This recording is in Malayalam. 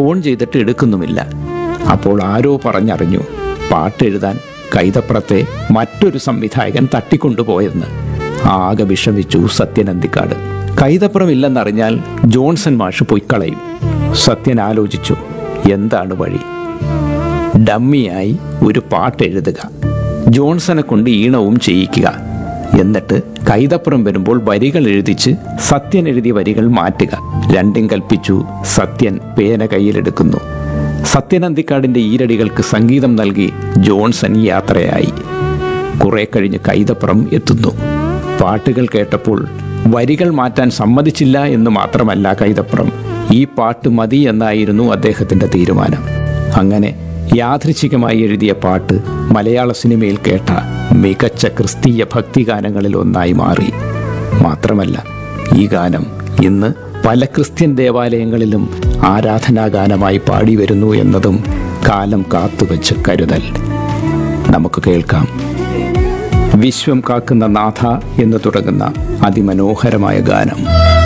ഫോൺ ചെയ്തിട്ട് എടുക്കുന്നുമില്ല അപ്പോൾ ആരോ പറഞ്ഞറിഞ്ഞു പാട്ടെഴുതാൻ കൈതപ്രത്തെ മറ്റൊരു സംവിധായകൻ തട്ടിക്കൊണ്ടുപോയെന്ന് ആകെ വിഷമിച്ചു സത്യനന്ദിക്കാട് കൈതപ്രമില്ലെന്നറിഞ്ഞാൽ ജോൺസൺ മാഷ് പൊയ്ക്കളയും സത്യൻ ആലോചിച്ചു എന്താണ് വഴി ഡമ്മിയായി ഒരു പാട്ട് എഴുതുക ജോൺസനെ കൊണ്ട് ഈണവും ചെയ്യിക്കുക എന്നിട്ട് കൈതപ്പുറം വരുമ്പോൾ വരികൾ എഴുതിച്ച് സത്യൻ എഴുതിയ വരികൾ മാറ്റുക രണ്ടും കൽപ്പിച്ചു സത്യൻ പേന കയ്യിലെടുക്കുന്നു സത്യനന്ദിക്കാടിന്റെ ഈരടികൾക്ക് സംഗീതം നൽകി ജോൺസൺ യാത്രയായി കുറെ കഴിഞ്ഞ് കൈതപ്പുറം എത്തുന്നു പാട്ടുകൾ കേട്ടപ്പോൾ വരികൾ മാറ്റാൻ സമ്മതിച്ചില്ല എന്ന് മാത്രമല്ല കൈതപ്പുറം ഈ പാട്ട് മതി എന്നായിരുന്നു അദ്ദേഹത്തിന്റെ തീരുമാനം അങ്ങനെ യാദൃച്ഛികമായി എഴുതിയ പാട്ട് മലയാള സിനിമയിൽ കേട്ട മികച്ച ക്രിസ്തീയ ഭക്തിഗാനങ്ങളിൽ ഒന്നായി മാറി മാത്രമല്ല ഈ ഗാനം ഇന്ന് പല ക്രിസ്ത്യൻ ദേവാലയങ്ങളിലും ആരാധനാഗാനമായി പാടി വരുന്നു എന്നതും കാലം കാത്തുവച്ച് കരുതൽ നമുക്ക് കേൾക്കാം വിശ്വം കാക്കുന്ന നാഥ എന്ന് തുടങ്ങുന്ന അതിമനോഹരമായ ഗാനം